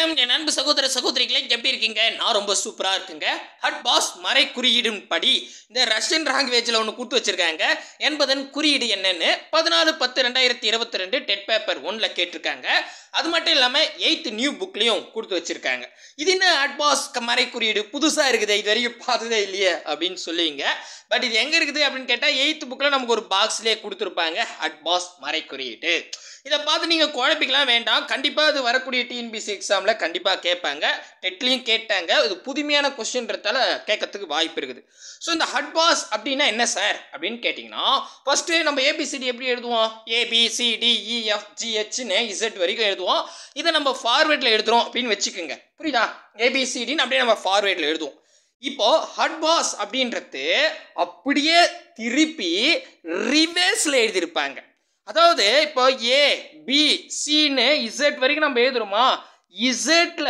வணக்கம் என் அன்பு சகோதர சகோதரிகளே எப்படி இருக்கீங்க நான் ரொம்ப சூப்பராக இருக்குங்க ஹட் பாஸ் மறை குறியீடும் படி இந்த ரஷ்யன் லாங்குவேஜில் ஒன்று கொடுத்து வச்சிருக்காங்க என்பதன் குறியீடு என்னன்னு பதினாலு பத்து ரெண்டாயிரத்தி இருபத்தி ரெண்டு டெட் பேப்பர் ஒன்றில் கேட்டிருக்காங்க அது மட்டும் இல்லாமல் எயித்து நியூ புக்லேயும் கொடுத்து வச்சிருக்காங்க இது என்ன அட்பாஸ் மறை குறியீடு புதுசாக இருக்குது இது வரைக்கும் பார்த்ததே இல்லையே அப்படின்னு சொல்லுவீங்க பட் இது எங்கே இருக்குது அப்படின்னு கேட்டால் எயித்து புக்கில் நமக்கு ஒரு பாக்ஸ்லேயே கொடுத்துருப்பாங்க அட்பாஸ் மறை குறியீடு இதை பார்த்து நீங்கள் குழப்பிக்கலாம் வேண்டாம் கண்டிப்பாக அது வரக்கூடிய டிஎன்பிசி எக்ஸாமில் கண்டிப்பாக கேட்பாங்க டெட்லையும் கேட்டாங்க இது புதுமையான கொஸ்டின்றதால கேட்கறதுக்கு வாய்ப்பு இருக்குது ஸோ இந்த ஹட்பாஸ் அப்படின்னா என்ன சார் அப்படின்னு கேட்டிங்கன்னா ஃபஸ்ட்டு நம்ம ஏபிசிடி எப்படி எழுதுவோம் ஏபிசிடிஇஎஃப் ஜிஹெச்னு இசட் வரைக்கும் எழுதுவோம் இதை நம்ம ஃபார்வேர்டில் எழுதுறோம் அப்படின்னு வச்சுக்கோங்க புரியுதா ஏபிசிடின்னு அப்படியே நம்ம ஃபார்வேர்டில் எழுதுவோம் இப்போ ஹட்பாஸ் அப்படின்றது அப்படியே திருப்பி ரிவேர்ஸில் எழுதியிருப்பாங்க அதாவது இப்போ ஏ பி சின்னு இசட் வரைக்கும் நம்ம எழுதுறோமா இசட்ல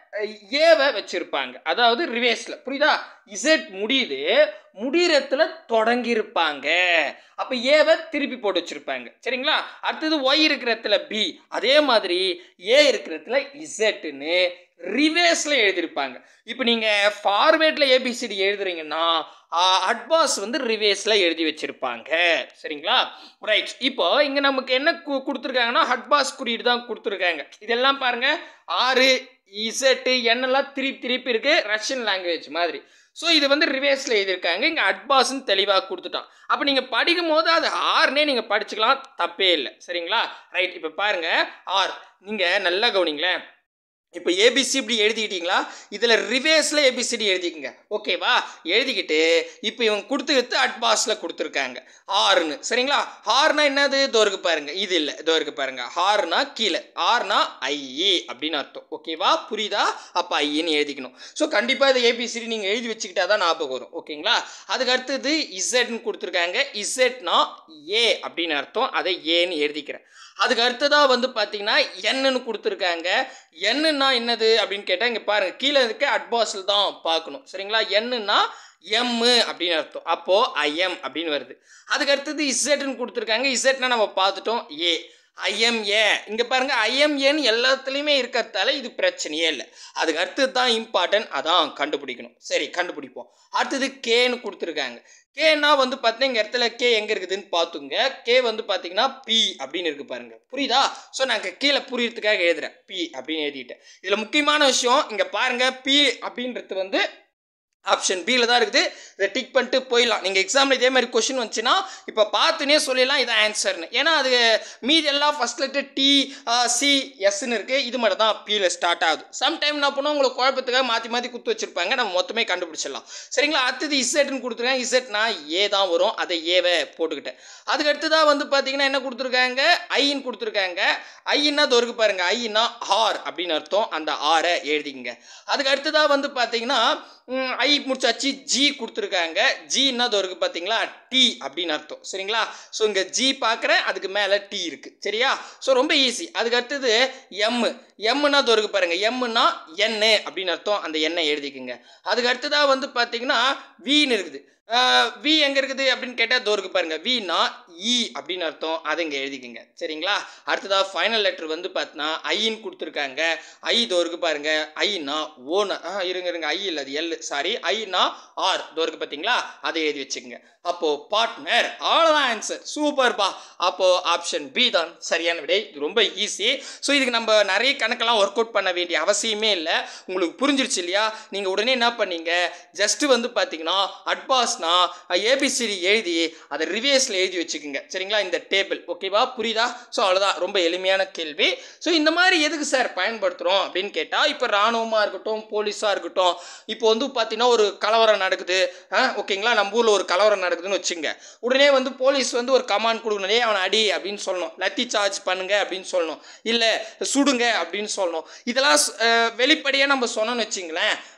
ஏவை வச்சிருப்பாங்க அதாவது ரிவேர்ஸில் புரியுதா இசட் முடியுது முடிகிறத்துல தொடங்கியிருப்பாங்க அப்போ ஏவை திருப்பி போட்டு வச்சுருப்பாங்க சரிங்களா அடுத்தது ஒய் இருக்கிறத்துல பி அதே மாதிரி ஏ இருக்கிறத்துல இசட்டுன்னு ரிவேர்ஸில் எழுதியிருப்பாங்க இப்போ நீங்கள் ஃபார்வேர்டில் ஏபிசிடி எழுதுறீங்கன்னா அட்வான்ஸ் வந்து ரிவேர்ஸில் எழுதி வச்சுருப்பாங்க சரிங்களா ரைட் இப்போ இங்கே நமக்கு என்ன கு கொடுத்துருக்காங்கன்னா ஹட்பாஸ் குறியீடு தான் கொடுத்துருக்காங்க இதெல்லாம் பாருங்கள் ஆறு இசட்டு என்னெல்லாம் திருப்பி திருப்பி இருக்குது ரஷ்யன் லாங்குவேஜ் மாதிரி ஸோ இது வந்து ரிவேர்ஸில் எழுதியிருக்காங்க இங்கே அட்பாஸ்ன்னு தெளிவாக கொடுத்துட்டான் அப்போ நீங்கள் படிக்கும் போது அது ஆறுனே நீங்கள் படிச்சுக்கலாம் தப்பே இல்லை சரிங்களா ரைட் இப்போ பாருங்கள் ஆர் நீங்கள் நல்லா கவனிங்களேன் இப்போ ஏபிசி இப்படி எழுதிக்கிட்டீங்களா இதில் ரிவேர்ஸில் ஏபிசிடி எழுதிக்கங்க ஓகேவா எழுதிக்கிட்டு இப்போ இவங்க கொடுத்துக்கிட்டு அட்பாஸில் கொடுத்துருக்காங்க ஆறுன்னு சரிங்களா ஹார்னா என்னது தோருக்கு பாருங்க இது இல்லை தோருக்கு பாருங்க ஹார்னா கீழே ஆர்னா ஐஏ அப்படின்னு அர்த்தம் ஓகேவா புரியுதா அப்போ ஐஏன்னு எழுதிக்கணும் ஸோ கண்டிப்பாக இதை ஏபிசிடி நீங்கள் எழுதி வச்சுக்கிட்டா தான் ஞாபகம் வரும் ஓகேங்களா அதுக்கு அடுத்தது இசட்னு கொடுத்துருக்காங்க இசட்னா ஏ அப்படின்னு அர்த்தம் அதை ஏன்னு எழுதிக்கிறேன் அதுக்கு அடுத்ததாக வந்து பார்த்தீங்கன்னா என்னன்னு கொடுத்துருக்காங்க என்னன்னா என்னது அப்படின்னு கேட்டால் இங்கே பாருங்கள் கீழே இருக்க அட்பாஸில் தான் பார்க்கணும் சரிங்களா என்னன்னா எம்மு அப்படின்னு அர்த்தம் அப்போது ஐஎம் அப்படின்னு வருது அதுக்கு அடுத்தது இசட்னு கொடுத்துருக்காங்க இசட்னா நம்ம பார்த்துட்டோம் ஏ ஐஎம்ஏ இங்கே பாருங்கள் ஐஎம்ஏன்னு எல்லாத்துலேயுமே இருக்கிறதால இது பிரச்சனையே இல்லை அதுக்கு அடுத்தது தான் இம்பார்ட்டன்ட் அதான் கண்டுபிடிக்கணும் சரி கண்டுபிடிப்போம் அடுத்தது கேன்னு கொடுத்துருக்காங்க கேனா வந்து பார்த்தீங்கன்னா இங்கே இடத்துல கே எங்கே இருக்குதுன்னு பார்த்துங்க கே வந்து பார்த்தீங்கன்னா பி அப்படின்னு இருக்கு பாருங்க புரியுதா ஸோ நாங்கள் கீழே புரியறதுக்காக எழுதுறேன் பி அப்படின்னு எழுதிட்டேன் இதில் முக்கியமான விஷயம் இங்கே பாருங்க பி அப்படின்றது வந்து ஆப்ஷன் பியில் தான் இருக்குது இதை டிக் பண்ணிட்டு போயிடலாம் நீங்கள் எக்ஸாமில் இதே மாதிரி கொஷின் வந்துச்சுன்னா இப்போ பார்த்துனே சொல்லிடலாம் இதான் ஆன்சர்னு ஏன்னா அது மீதி எல்லாம் ஃபஸ்ட் லெட்டர் டி சி எஸ்ன்னு இருக்குது இது மட்டும் தான் பியில் ஸ்டார்ட் ஆகுது சம்டைம் என்ன பண்ணுவோம் உங்களுக்கு குழப்பத்துக்காக மாற்றி மாற்றி குத்து வச்சுருப்பாங்க நம்ம மொத்தமே கண்டுபிடிச்சிடலாம் சரிங்களா அடுத்தது இசட்னு கொடுத்துருக்காங்க இசட்னா ஏ தான் வரும் அதை ஏவை போட்டுக்கிட்டேன் அதுக்கு அடுத்ததாக வந்து பார்த்தீங்கன்னா என்ன கொடுத்துருக்காங்க ஐன்னு கொடுத்துருக்காங்க ஐன்னா தோருக்கு பாருங்க ஐன்னா ஆர் அப்படின்னு அர்த்தம் அந்த ஆரை எழுதிக்கங்க அதுக்கு அடுத்ததாக வந்து பார்த்தீங்கன்னா ஐ முடிச்சாச்சு ஜி கொடுத்துருக்காங்க ஜின்னா தோருக்கு பார்த்தீங்களா டி அப்படின்னு அர்த்தம் சரிங்களா ஸோ இங்கே ஜி பார்க்குறேன் அதுக்கு மேலே டி இருக்குது சரியா ஸோ ரொம்ப ஈஸி அதுக்கு அடுத்தது எம்மு எம்முன்னா தோருக்கு பாருங்கள் எம்முன்னா எண்ணு அப்படின்னு அர்த்தம் அந்த எண்ணெய் எழுதிக்குங்க அதுக்கு அடுத்ததாக வந்து பார்த்தீங்கன்னா வீன்னு இருக்குது வி எங்கே இருக்குது அப்படின்னு கேட்டால் தோருக்கு பாருங்கள் வினா இ அப்படின்னு அர்த்தம் அதை இங்கே எழுதிக்கங்க சரிங்களா அடுத்ததாக ஃபைனல் லெட்டர் வந்து பார்த்தீங்கன்னா ஐன்னு கொடுத்துருக்காங்க ஐ தோருக்கு பாருங்க ஐனா ஓன ஆ இருங்க இருங்க ஐ இல்லை அது எல் சாரி ஐனா ஆர் தோருக்கு பார்த்தீங்களா அதை எழுதி வச்சுக்கோங்க அப்போது பார்ட்னர் அவ்வளோதான் ஆன்சர் சூப்பர்ப்பா அப்போது ஆப்ஷன் பி தான் சரியான விடை இது ரொம்ப ஈஸி ஸோ இதுக்கு நம்ம நிறைய கணக்கெல்லாம் ஒர்க் அவுட் பண்ண வேண்டிய அவசியமே இல்லை உங்களுக்கு புரிஞ்சிருச்சு இல்லையா நீங்கள் உடனே என்ன பண்ணீங்க ஜஸ்ட்டு வந்து பார்த்தீங்கன்னா அட்பாஸ்னா ஏபிசிடி எழுதி அதை ரிவேஸில் எழுதி வச்சுக்கோங்க சரிங்களா இந்த டேபிள் ஓகேவா புரியுதா ஸோ அவ்வளோதான் ரொம்ப எளிமையான கேள்வி ஸோ இந்த மாதிரி எதுக்கு சார் பயன்படுத்துகிறோம் அப்படின்னு கேட்டால் இப்போ இராணுவமாக இருக்கட்டும் போலீஸாக இருக்கட்டும் இப்போ வந்து பார்த்தீங்கன்னா ஒரு கலவரம் நடக்குது ஓகேங்களா நம்ம ஊரில் ஒரு கலவரம் நடக்குதுன்னு வச்சுங்க உடனே வந்து போலீஸ் வந்து ஒரு கமாண்ட் கொடுக்கணும் ஏ அவனை அடி அப்படின்னு சொல்லணும் லத்தி சார்ஜ் பண்ணுங்க அப்படின்னு சொல்லணும் இல்லை சுடுங்க அப்படின்னு சொல்லணும் இதெல்லாம் வெளிப்படையாக நம்ம சொன்னோம்னு வச்சிங்களேன்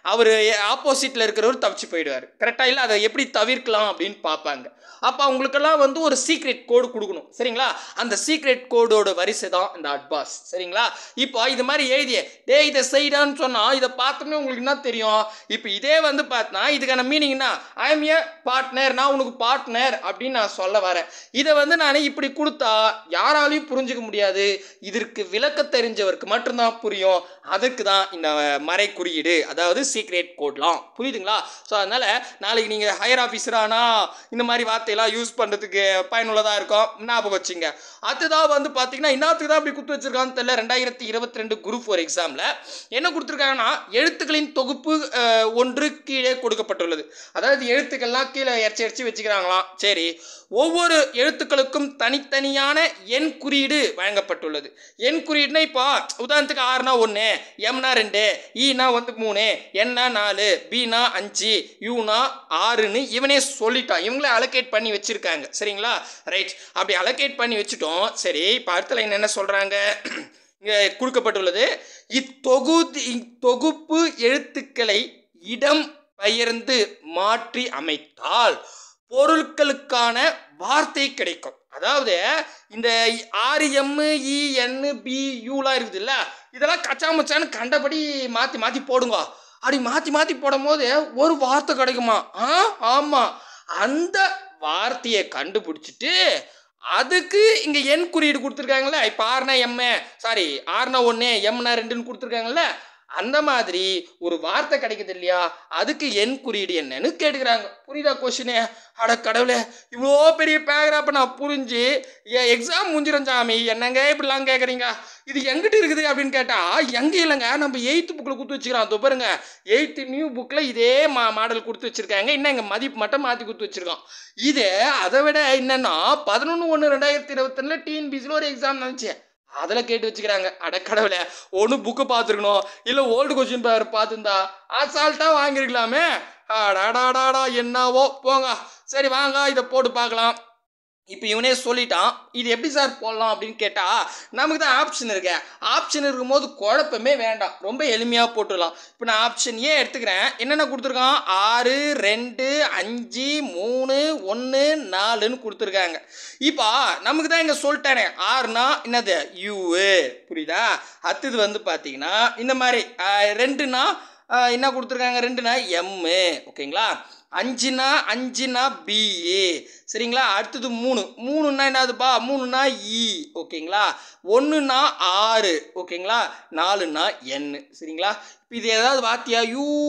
அவர் ஆப்போசிட்டில் இருக்கிறவர் தப்பிச்சு போயிடுவார் கரெக்டாக இல்லை அதை எப்படி தவிர்க்கலாம் அப்படின்னு பார்ப்பாங்க அப்போ அவங்களுக்கெல்லாம் வந்து ஒரு சீக்ரெட் கோடு கொடுக்கணும் சரிங்களா அந்த சீக்ரெட் கோடோட வரிசை தான் இந்த அட்பாஸ் சரிங்களா இப்போ இது மாதிரி எழுதிய டே இதை செய்டான்னு சொன்னால் இதை பார்த்தோன்னே உங்களுக்கு என்ன தெரியும் இப்போ இதே வந்து பார்த்தா இதுக்கான மீனிங்னா ஐ எம் ஏ பார்ட்னர் நான் உனக்கு பார்ட்னர் அப்படின்னு நான் சொல்ல வரேன் இதை வந்து நான் இப்படி கொடுத்தா யாராலையும் புரிஞ்சுக்க முடியாது இதற்கு விளக்க தெரிஞ்சவருக்கு மட்டும்தான் புரியும் அதுக்கு தான் இந்த மறை குறியீடு அதாவது சீக்ரெட் கோட்லாம் புரியுதுங்களா ஸோ அதனால் நாளைக்கு நீங்கள் ஹையர் ஆஃபீஸரானா இந்த மாதிரி வார்த்தையெல்லாம் யூஸ் பண்ணுறதுக்கு பயனுள்ளதாக இருக்கும் ஞாபகம் வச்சுங்க அதுதான் வந்து பார்த்தீங்கன்னா இன்னத்துக்கு தான் அப்படி குத்து வச்சிருக்கான்னு தெரியல ரெண்டாயிரத்தி இருபத்தி ரெண்டு குரூப் ஃபோர் எக்ஸாமில் என்ன கொடுத்துருக்காங்கன்னா எழுத்துக்களின் தொகுப்பு அஹ், ஒன்று கீழே கொடுக்கப்பட்டுள்ளது அதாவது எழுத்துக்கள்லாம் கீழே எரிச்சு எரிச்சு வச்சுக்கிறாங்களாம் சரி ஒவ்வொரு எழுத்துக்களுக்கும் தனித்தனியான எண் குறியீடு வழங்கப்பட்டுள்ளது எண் குறியீடுனா இப்போ உதாரணத்துக்கு ஆறுனா ஒன்று எம்னா ரெண்டு ஈனா வந்து மூணு என்னா நாலு பினா அஞ்சு யூனா ஆறுன்னு இவனே சொல்லிட்டான் இவங்களே அலோகேட் பண்ணி வச்சுருக்காங்க சரிங்களா ரைட் அப்படி அலோகேட் பண்ணி வச்சுட்டோம் சரி இப்போ அடுத்த லைன் என்ன சொல்கிறாங்க இங்கே கொடுக்கப்பட்டுள்ளது இத்தொகுதி இத்தொகுப்பு எழுத்துக்களை இடம் பெயர்ந்து மாற்றி அமைத்தால் பொருட்களுக்கான வார்த்தை கிடைக்கும் அதாவது இந்த ஆறு எம்மு இ என்னு பி யூலாம் இருக்குதுல்ல இதெல்லாம் கச்சா மச்சான்னு கண்டபடி மாற்றி மாற்றி போடுங்க அப்படி மாற்றி மாற்றி போடும்போது ஒரு வார்த்தை கிடைக்குமா ஆ ஆமாம் அந்த வார்த்தையை கண்டுபிடிச்சிட்டு அதுக்கு இங்கே எண் குறியீடு கொடுத்துருக்காங்களே இப்போ ஆறுனா எம்மு சாரி ஆறுனா ஒன்று எம்னா ரெண்டுன்னு கொடுத்துருக்காங்கல்ல அந்த மாதிரி ஒரு வார்த்தை கிடைக்குது இல்லையா அதுக்கு எண் குறியீடு என்னன்னு கேட்டுக்கிறாங்க புரியுதா கொஷினே அட கடவுளே இவ்வளோ பெரிய பேராப்ப நான் புரிஞ்சு எக்ஸாம் முடிஞ்சிடும் சாமி என்னங்க இப்படிலாம் கேட்குறீங்க இது எங்கிட்ட இருக்குது அப்படின்னு கேட்டால் எங்கே இல்லைங்க நம்ம எயித்து புக்கில் கொடுத்து வச்சுக்கிறோம் அதோ பாருங்க எயித்து நியூ புக்கில் இதே மா மாடல் கொடுத்து வச்சுருக்காங்க இன்னும் எங்கள் மதிப்பு மட்டும் மாற்றி கொடுத்து வச்சுருக்கோம் இது அதை விட என்னென்னா பதினொன்று ஒன்று ரெண்டாயிரத்தி இருபத்தொன்னில் டிஎன்பிசியில் ஒரு எக்ஸாம் நினச்சேன் அதில் கேட்டு வச்சுக்கிறாங்க அடக்கடவுளே ஒன்று புக்கு பார்த்துருக்கணும் இல்லை ஓல்டு கொஸ்டின் பேப்பர் பார்த்துருந்தா அசால்ட்டாக வாங்கியிருக்கலாமே அடாடாடாடா என்னவோ போங்க சரி வாங்க இதை போட்டு பார்க்கலாம் இப்போ இவனே சொல்லிட்டான் இது எப்படி சார் போடலாம் அப்படின்னு கேட்டால் நமக்கு தான் ஆப்ஷன் இருக்கு ஆப்ஷன் இருக்கும்போது குழப்பமே வேண்டாம் ரொம்ப எளிமையாக போட்டுடலாம் இப்போ நான் ஆப்ஷன் ஏ எடுத்துக்கிறேன் என்னென்ன கொடுத்துருக்கான் ஆறு ரெண்டு அஞ்சு மூணு ஒன்று நாலுன்னு கொடுத்துருக்காங்க இப்போ நமக்கு தான் இங்கே சொல்லிட்டானே ஆறுனா என்னது யூவு புரியுதா அடுத்தது வந்து பார்த்தீங்கன்னா இந்த மாதிரி ஆஹ், ரெண்டுனா ஆஹ், என்ன கொடுத்துருக்காங்க ரெண்டுனா எம்மு ஓகேங்களா அஞ்சுனா அஞ்சுனா பிஏ சரிங்களா அடுத்தது மூணு மூணுன்னா என்னதுப்பா மூணுனா இ ஓகேங்களா ஒன்றுனா ஆறு ஓகேங்களா நாலுனா என் சரிங்களா இப்போ இது ஏதாவது வார்த்தையா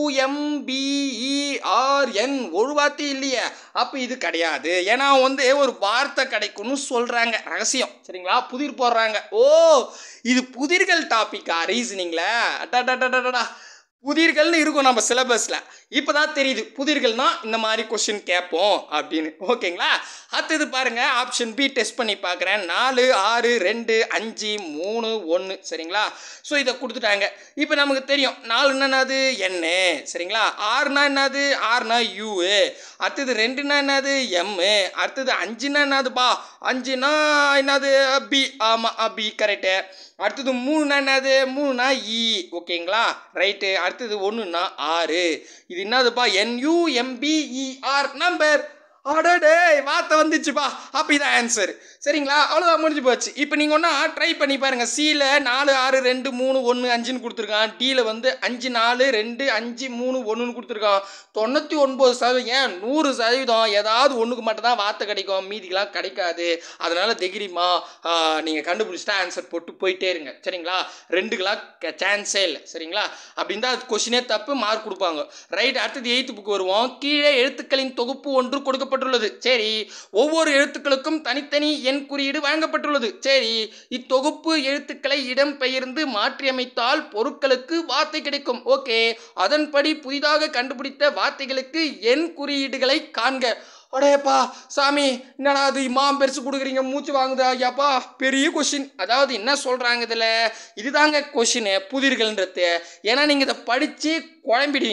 யூஎம்பிஇஆர்என் ஒரு வார்த்தை இல்லையே அப்போ இது கிடையாது ஏன்னா வந்து ஒரு வார்த்தை கிடைக்கும்னு சொல்கிறாங்க ரகசியம் சரிங்களா புதிர் போடுறாங்க ஓ இது புதிர்கள் டாப்பிக்கா ரீசனிங்கில் அடடடடடா புதிர்கள்னு இருக்கும் நம்ம சிலபஸில் இப்போ தான் தெரியுது புதிர்கள்னா இந்த மாதிரி கொஷின் கேட்போம் அப்படின்னு ஓகேங்களா அடுத்தது பாருங்கள் ஆப்ஷன் பி டெஸ்ட் பண்ணி பார்க்குறேன் நாலு ஆறு ரெண்டு அஞ்சு மூணு ஒன்று சரிங்களா ஸோ இதை கொடுத்துட்டாங்க இப்போ நமக்கு தெரியும் நாலுன்னா என்னது என்ன சரிங்களா ஆறுனா என்னது ஆறுனா யூ அடுத்தது ரெண்டுனா என்னது எம்மு அடுத்தது அஞ்சுனா என்னதுப்பா அஞ்சுனா என்னது பி ஆமாம் பி கரெக்டு அடுத்தது மூணுனா என்னது மூணுனா இ ஓகேங்களா ரைட்டு அடுத்தது ஒன்றுனா ஆறு இது என்னதுப்பா என்யூஎம்பிஇஆர் நம்பர் அடடே வார்த்தை வந்துச்சுப்பா அப்போ இதான் ஆன்சர் சரிங்களா அவ்வளோதான் முடிஞ்சு போச்சு இப்போ நீங்கள் ஒன்றா ட்ரை பண்ணி பாருங்கள் சியில் நாலு ஆறு ரெண்டு மூணு ஒன்று அஞ்சுன்னு கொடுத்துருக்கான் டியில் வந்து அஞ்சு நாலு ரெண்டு அஞ்சு மூணு ஒன்றுன்னு கொடுத்துருக்கான் தொண்ணூற்றி ஒன்பது சதவீதம் ஏன் நூறு சதவீதம் ஏதாவது ஒன்றுக்கு மட்டும் தான் வார்த்தை கிடைக்கும் மீதிக்கெல்லாம் கிடைக்காது அதனால் தைரியமா நீங்கள் கண்டுபிடிச்சிட்டா ஆன்சர் போட்டு போயிட்டே இருங்க சரிங்களா ரெண்டுக்கெல்லாம் சான்ஸே இல்லை சரிங்களா அப்படின்னு தான் அது கொஷினே தப்பு மார்க் கொடுப்பாங்க ரைட் அடுத்தது எயித்து புக் வருவோம் கீழே எழுத்துக்களின் தொகுப்பு ஒன்று கொடுக்கப்பட்டுள்ளது சரி ஒவ்வொரு எழுத்துக்களுக்கும் தனித்தனி எண் குறியீடு வழங்கப்பட்டுள்ளது சரி இத்தொகுப்பு எழுத்துக்களை இடம் பெயர்ந்து மாற்றியமைத்தால் பொருட்களுக்கு வார்த்தை கிடைக்கும் ஓகே அதன்படி புதிதாக கண்டுபிடித்த வார்த்தைகளுக்கு எண் குறியீடுகளை காண்க அடேப்பா சாமி என்னடா அது இம்மாம் பெருசு கொடுக்குறீங்க மூச்சு வாங்குதா ஐயாப்பா பெரிய கொஷின் அதாவது என்ன சொல்கிறாங்க இதில் இதுதாங்க கொஷினு புதிர்கள்ன்றது ஏன்னா நீங்கள் இதை படித்து குழம்பிடுவீங்க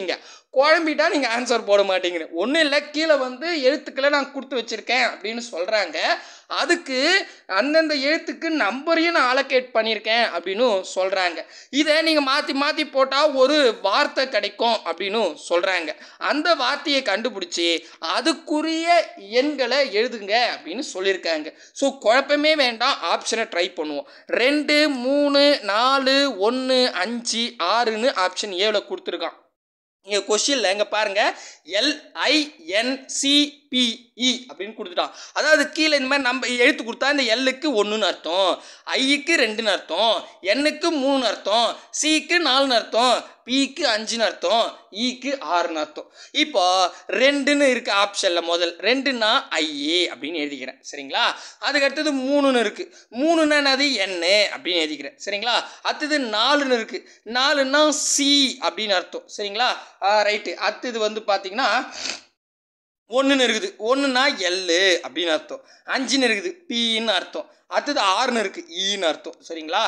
குழம்பிட்டா நீங்கள் ஆன்சர் போட மாட்டீங்க ஒன்றும் இல்லை கீழே வந்து எழுத்துக்களை நான் கொடுத்து வச்சுருக்கேன் அப்படின்னு சொல்கிறாங்க அதுக்கு அந்தந்த எழுத்துக்கு நம்பரையும் நான் அலோகேட் பண்ணியிருக்கேன் அப்படின்னு சொல்கிறாங்க இதை நீங்கள் மாற்றி மாற்றி போட்டால் ஒரு வார்த்தை கிடைக்கும் அப்படின்னு சொல்கிறாங்க அந்த வார்த்தையை கண்டுபிடிச்சி அதுக்குரிய எண்களை எழுதுங்க அப்படின்னு சொல்லியிருக்காங்க ஸோ குழப்பமே வேண்டாம் ஆப்ஷனை ட்ரை பண்ணுவோம் ரெண்டு மூணு நாலு ஒன்று அஞ்சு ஆறுன்னு ஆப்ஷன் ஏவில் கொடுத்துருக்கான் இங்கே கொஷினில் இங்கே பாருங்கள் எல்ஐஎன்சிபிஇ அப்படின்னு கொடுத்துட்டான் அதாவது கீழே இந்த மாதிரி நம்ம எழுத்து கொடுத்தா இந்த எல்லுக்கு ஒன்றுன்னு அர்த்தம் ஐக்கு ரெண்டுன்னு அர்த்தம் எண்ணுக்கு மூணுன்னு அர்த்தம் சிக்கு நாலுன்னு அர்த்தம் பிக்கு அஞ்சுன்னு அர்த்தம் ஈக்கு ஆறுன்னு அர்த்தம் இப்போ ரெண்டுன்னு இருக்கு ஆப்ஷனில் முதல் ரெண்டுன்னா ஐஏ அப்படின்னு எழுதிக்கிறேன் சரிங்களா அதுக்கு அடுத்தது மூணுன்னு இருக்கு மூணுன்னா என்னது எண்ணு அப்படின்னு எழுதிக்கிறேன் சரிங்களா அடுத்தது நாலுன்னு இருக்கு நாலுன்னா சி அப்படின்னு அர்த்தம் சரிங்களா ரைட்டு அடுத்தது வந்து பார்த்தீங்கன்னா ஒன்றுன்னு இருக்குது ஒன்றுனா எல்லு அப்படின்னு அர்த்தம் அஞ்சுன்னு இருக்குது பின்னு அர்த்தம் அடுத்தது ஆறுன்னு இருக்குது ஈன்னு அர்த்தம் சரிங்களா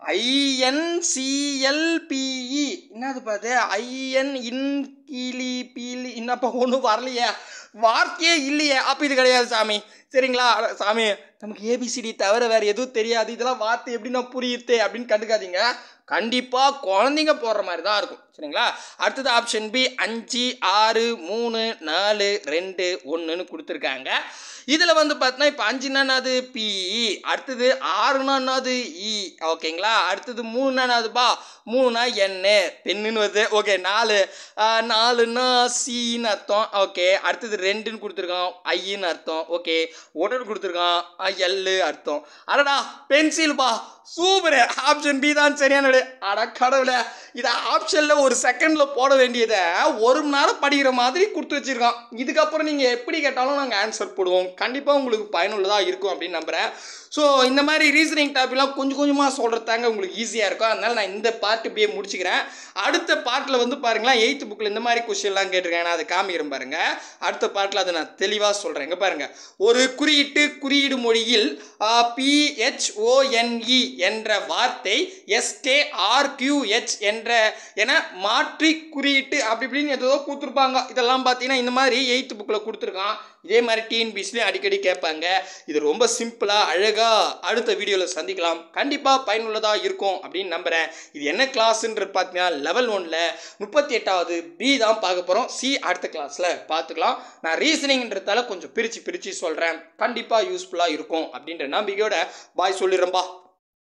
ஐஎன்சிஎல்பிஇ என்னது பார்த்து ஐஎன் இன் கீழி பீலி என்னப்பா ஒன்றும் வரலையே வார்த்தையே இல்லையே அப்போ இது கிடையாது சாமி சரிங்களா அட, சாமி நமக்கு ஏபிசிடி தவிர வேறு எதுவும் தெரியாது இதெல்லாம் வார்த்தை எப்படி நான் புரியுது அப்படின்னு கண்டுக்காதீங்க கண்டிப்பாக குழந்தைங்க போடுற மாதிரி தான் இருக்கும் சரிங்களா அடுத்தது ஆப்ஷன் பி அஞ்சு ஆறு மூணு நாலு ரெண்டு ஒன்றுன்னு கொடுத்துருக்காங்க இதில் வந்து பார்த்தீங்கன்னா இப்போ அஞ்சுனா என்னது பிஇ அடுத்தது ஆறுனா என்னது இ ஓகேங்களா அடுத்தது மூணுனா என்னதுப்பா மூணுனா என்ன பெண்ணுன்னு வருது ஓகே நாலு ஆஹ், நாலுன்னா சின்னு அர்த்தம் ஓகே அடுத்தது ரெண்டுன்னு கொடுத்துருக்கான் ஐன்னு அர்த்தம் ஓகே ஒன்று கொடுத்துருக்கான் எல்லு அர்த்தம் அடடா பென்சில்பா சூப்பர் ஆப்ஷன் பி தான் சரியான விடை. அட கடவுளே இதை ஆப்ஷனில் ஒரு செகண்டில் போட வேண்டியதை ஒரு மணி நேரம் படிக்கிற மாதிரி கொடுத்து வச்சிருக்கான் இதுக்கப்புறம் நீங்கள் எப்படி கேட்டாலும் நாங்கள் ஆன்சர் போடுவோம் கண்டிப்பாக உங்களுக்கு பயனுள்ளதாக இருக்கும் அப்படின்னு நம்புகிறேன் ஸோ இந்த மாதிரி ரீசனிங் டாபிக்லாம் கொஞ்சம் கொஞ்சமாக சொல்கிறது தாங்க உங்களுக்கு ஈஸியாக இருக்கும் அதனால் நான் இந்த பார்ட் இப்படியே முடிச்சுக்கிறேன் அடுத்த பார்ட்டில் வந்து பாருங்களேன் எயித்து புக்கில் இந்த மாதிரி கொஸ்டின்லாம் கேட்டிருக்கேன் நான் அதை காமிக்கிறேன் பாருங்க அடுத்த பார்ட்டில் அதை நான் தெளிவாக சொல்கிறேன் இங்கே பாருங்க ஒரு குறியீட்டு குறியீடு மொழியில் பிஹெச்ஓஎன்இ என்ற வார்த்தை எஸ்கேஆர்கியூஹெச் என்ற என மாற்றி குறியீட்டு அப்படி இப்படின்னு ஏதோ கொடுத்துருப்பாங்க இதெல்லாம் பார்த்தீங்கன்னா இந்த மாதிரி எயித்து புக்கில் கொடுத்துருக்கான் இதே மாதிரி டிஎன்பிசிலையும் அடிக்கடி கேட்பாங்க இது ரொம்ப சிம்பிளாக அழகாக அடுத்த வீடியோவில் சந்திக்கலாம் கண்டிப்பாக பயனுள்ளதாக இருக்கும் அப்படின்னு நம்புகிறேன் இது என்ன கிளாஸ்ன்றது பார்த்தீங்கன்னா லெவல் ஒனில் முப்பத்தி எட்டாவது பி தான் பார்க்க போகிறோம் சி அடுத்த கிளாஸில் பார்த்துக்கலாம் நான் ரீசனிங்ன்றதால கொஞ்சம் பிரித்து பிரித்து சொல்கிறேன் கண்டிப்பாக யூஸ்ஃபுல்லாக இருக்கும் அப்படின்ற நம்பிக்கையோட பாய் சொல்லிடுறேன்பா